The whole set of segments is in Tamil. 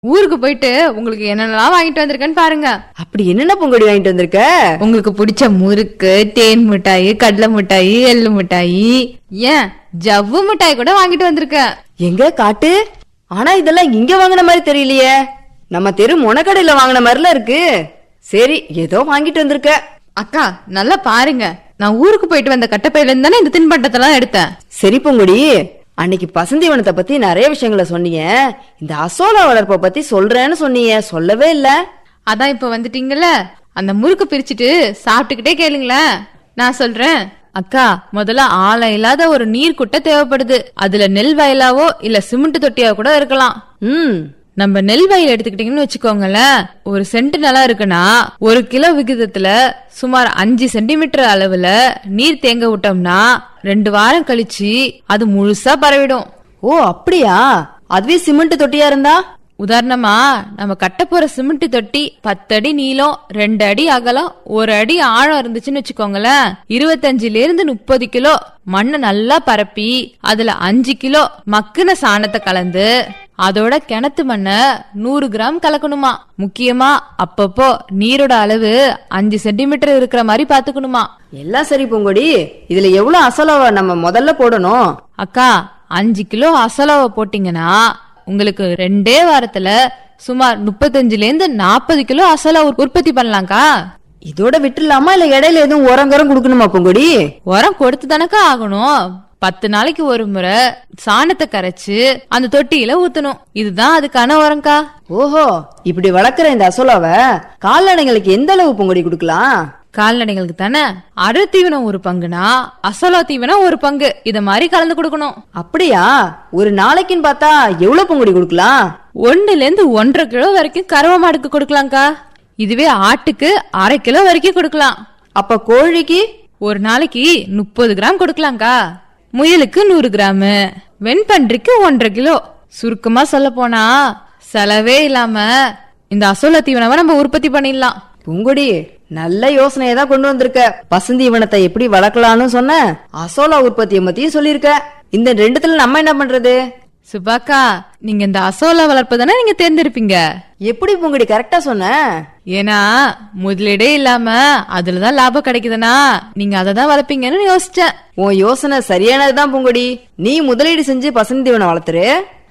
ஊருக்கு போயிட்டு உங்களுக்கு என்னென்னலாம் வாங்கிட்டு வந்திருக்கேன்னு பாருங்க அப்படி என்னென்ன பொங்கடி வாங்கிட்டு வந்திருக்க உங்களுக்கு பிடிச்ச முறுக்கு தேன் மிட்டாய் கடலை மிட்டாய் எள்ளு மிட்டாய் ஏன் ஜவ்வு மிட்டாய் கூட வாங்கிட்டு வந்திருக்கேன் எங்க காட்டு ஆனா இதெல்லாம் இங்க வாங்கின மாதிரி தெரியலையே நம்ம தெரு முனக்கடையில வாங்கின மாதிரில இருக்கு சரி ஏதோ வாங்கிட்டு வந்திருக்க அக்கா நல்லா பாருங்க நான் ஊருக்கு போயிட்டு வந்த கட்டப்பையில இருந்து தானே இந்த தின்பண்டத்தெல்லாம் எடுத்தேன் சரி பொங்குடி அன்னைக்கு பசந்திவனத்தை பத்தி நிறைய விஷயங்களை சொன்னீங்க இந்த அசோலா வளர்ப்பை பத்தி சொல்றேன்னு சொன்னீங்க சொல்லவே இல்ல அதான் இப்ப வந்துட்டீங்கல்ல அந்த முறுக்கு பிரிச்சுட்டு சாப்பிட்டுக்கிட்டே கேளுங்களேன் நான் சொல்றேன் அக்கா முதல்ல ஆழம் இல்லாத ஒரு நீர் குட்டை தேவைப்படுது அதுல நெல் வயலாவோ இல்ல சிமெண்ட் தொட்டியா கூட இருக்கலாம் ம் நம்ம நெல் வயல் எடுத்துக்கிட்டீங்கன்னு வச்சுக்கோங்களேன் ஒரு சென்ட் நிலம் இருக்குன்னா ஒரு கிலோ விகிதத்துல சுமார் அஞ்சு சென்டிமீட்டர் அளவுல நீர் தேங்க விட்டோம்னா ரெண்டு வாரம் கழிச்சு அது முழுசா பரவிடும் ஓ அப்படியா அதுவே சிமெண்ட் தொட்டியா இருந்தா உதாரணமா நம்ம கட்ட போற சிமெண்ட் தொட்டி பத்தடி நீளம் ரெண்டு அடி அகலம் ஒரு அடி ஆழம் இருந்துச்சுன்னு வச்சுக்கோங்களேன் இருபத்தஞ்சுல இருந்து முப்பது கிலோ மண்ணை நல்லா பரப்பி அதுல அஞ்சு கிலோ மக்குன சாணத்தை கலந்து அதோட கிணத்து மண்ணை நூறு கிராம் கலக்கணுமா முக்கியமா அப்பப்போ நீரோட அளவு அஞ்சு சென்டிமீட்டர் இருக்கிற மாதிரி பாத்துக்கணுமா எல்லாம் சரி பொங்குடி இதுல எவ்வளவு அசோலாவை நம்ம முதல்ல போடணும் அக்கா அஞ்சு கிலோ அசலாவை போட்டீங்கன்னா உங்களுக்கு ரெண்டே வாரத்துல சுமார் முப்பத்தஞ்சுல இருந்து நாற்பது கிலோ அசலா உற்பத்தி பண்ணலாம்க்கா இதோட விட்டுலாமா இல்ல இடையில எதுவும் உரங்கரம் கொடுக்கணுமா பொங்குடி உரம் கொடுத்து தானக்கா ஆகணும் பத்து நாளைக்கு ஒரு முறை சாணத்தை கரைச்சு அந்த தொட்டியில ஊத்தணும் இதுதான் அதுக்கான உரம்க்கா ஓஹோ இப்படி வளர்க்குற இந்த அசோலாவை கால்நடைங்களுக்கு எந்த அளவு பொங்குடி கொடுக்கலாம் கால்நடைகளுக்கு தானே அடர் தீவனம் ஒரு பங்குனா அசலா தீவனம் ஒரு பங்கு இத மாதிரி கலந்து கொடுக்கணும் அப்படியா ஒரு நாளைக்குன்னு பார்த்தா எவ்வளவு பொங்குடி கொடுக்கலாம் ஒண்ணுல இருந்து ஒன்றரை கிலோ வரைக்கும் கறவை மாடுக்கு கொடுக்கலாம்க்கா இதுவே ஆட்டுக்கு அரை கிலோ வரைக்கும் கொடுக்கலாம் அப்ப கோழிக்கு ஒரு நாளைக்கு முப்பது கிராம் கொடுக்கலாம்க்கா முயலுக்கு நூறு கிராமு வெண்பன்றிக்கு ஒன்றரை கிலோ சுருக்கமா சொல்ல போனா செலவே இல்லாம இந்த அசோலா தீவனவை நம்ம உற்பத்தி பண்ணிடலாம் பொங்குடி நல்ல யோசனையை தான் கொண்டு வந்திருக்க பசுந்தி இவனத்தை எப்படி வளர்க்கலாம்னு சொன்ன அசோலா உற்பத்தியை பத்தியும் சொல்லியிருக்க இந்த ரெண்டுத்துல நம்ம என்ன பண்றது சுபாக்கா நீங்க இந்த அசோலா வளர்ப்பு தானே நீங்க தேர்ந்தெடுப்பீங்க எப்படி பொங்குடி கரெக்டா சொன்ன ஏன்னா முதலீடே இல்லாம அதுலதான் லாபம் கிடைக்குதுன்னா நீங்க அதை தான் வளர்ப்பீங்கன்னு யோசிச்சேன் உன் யோசனை சரியானதுதான் பொங்குடி நீ முதலீடு செஞ்சு பசுந்தி இவனை வளர்த்துரு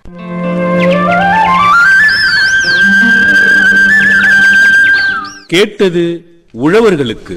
கேட்டது உழவர்களுக்கு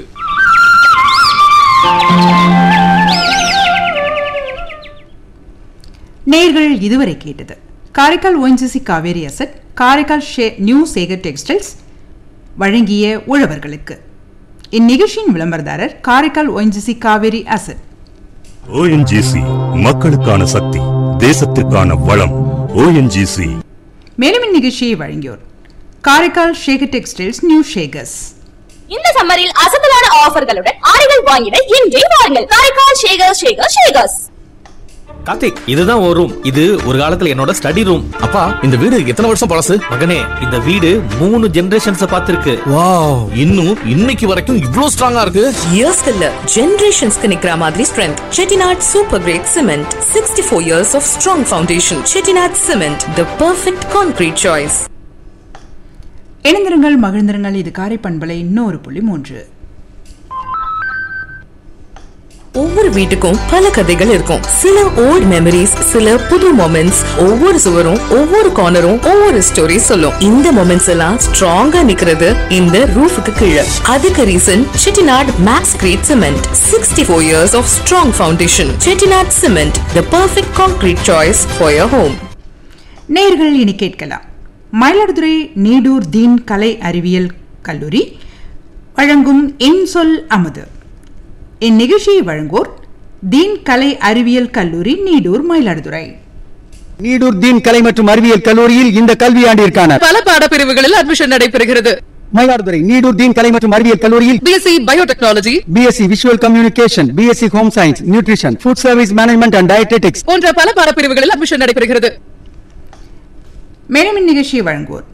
நேர்கள் இதுவரை கேட்டது காரைக்கால் ONGC காவேரி அசட் காரைக்கால் ஷே நியூ சேகர் டெக்ஸ்டைல்ஸ் வழங்கிய உழவர்களுக்கு இந்நிகழ்ச்சியின் விளம்பரதாரர் Karaikal ONGC Cauvery asset ONGC மக்களுக்கான சக்தி தேசத்திற்கான வளம் ஓஎன்ஜிசி மேலும் இந்நிகழ்ச்சியை வழங்கியோர் காரைக்கால் ஷேகர் டெக்ஸ்டைல்ஸ் நியூ ஷேகர்ஸ் இந்த சம்மரில் அசத்தலான ஆஃபர்களுடன் ஆடைகள் வாங்கிட இன்றே வாருங்கள் காரைக்கால் ஷேகர் ஷேகர் ஷேகர்ஸ் கார்த்திக் இதுதான் ஒரு ரூம் இது ஒரு காலத்துல என்னோட ஸ்டடி ரூம் அப்பா இந்த வீடு எத்தனை வருஷம் பழசு மகனே இந்த வீடு மூணு ஜெனரேஷன்ஸ் பார்த்திருக்கு வாவ் இன்னும் இன்னைக்கு வரைக்கும் இவ்ளோ ஸ்ட்ராங்கா இருக்கு இயர்ஸ்க்கு இல்ல ஜெனரேஷன்ஸ்க்கு நிக்கிற மாதிரி strength Chettinad super grade cement sixty four years of strong foundation Chettinad cement the perfect concrete choice இணைந்திருங்கள் மகிழ்ந்திருங்கள் இது காரை பண்பலை இன்னொரு புள்ளி மூன்று ஒவ்வொரு வீட்டுக்கும் பல கதைகள் இருக்கும் சில ஓல்ட் மெமரிஸ் சில புது மொமெண்ட்ஸ் ஒவ்வொரு சுவரும் ஒவ்வொரு கார்னரும் ஒவ்வொரு ஸ்டோரி சொல்லும் இந்த மொமெண்ட்ஸ் எல்லாம் ஸ்ட்ராங்கா நிக்கிறது இந்த ரூஃபுக்கு கீழே அதுக்கு reason Chettinad max grade cement sixty four years of strong foundation Chettinad cement the perfect concrete choice for your home நேர்கள் இனி கேட்கலாம் மயிலாடுதுறை நீடூர் தீன் கலை அறிவியல் கல்லூரி வழங்கும் இன்சொல் அமுது இந்நிகழ்ச்சியை வழங்குவோர் தீன் கலை அறிவியல் கல்லூரி நீடூர் மயிலாடுதுறை நீடூர் தீன் கலை மற்றும் அறிவியல் கல்லூரியில் இந்த கல்வியாண்டிற்கான பல பாடப்பிரிவுகளில் அட்மிஷன் நடைபெறுகிறது மயிலாடுதுறை நீடூர் தீன் கலை மற்றும் அறிவியல் கல்லூரியில் BSc biotechnology BSc visual communication BSc home science nutrition food service management and dietetics போன்ற பல பாடப்பிரிவுகளில் அட்மிஷன் நடைபெறுகிறது மேலும் இந்நிகழ்ச்சியை வழங்குவோர்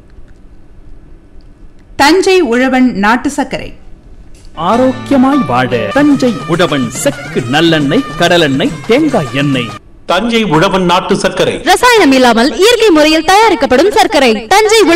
தஞ்சை உழவன் நாட்டு சர்க்கரை ஆரோக்கியமாய் வாழ தஞ்சை உழவன் செக்கு நல்லெண்ணெய் கடலெண்ணெய் தேங்காய் எண்ணெய் தஞ்சை உழவன் நாட்டு சர்க்கரை ரசாயனம் இல்லாமல் இயற்கை முறையில் தயாரிக்கப்படும் சர்க்கரை தஞ்சை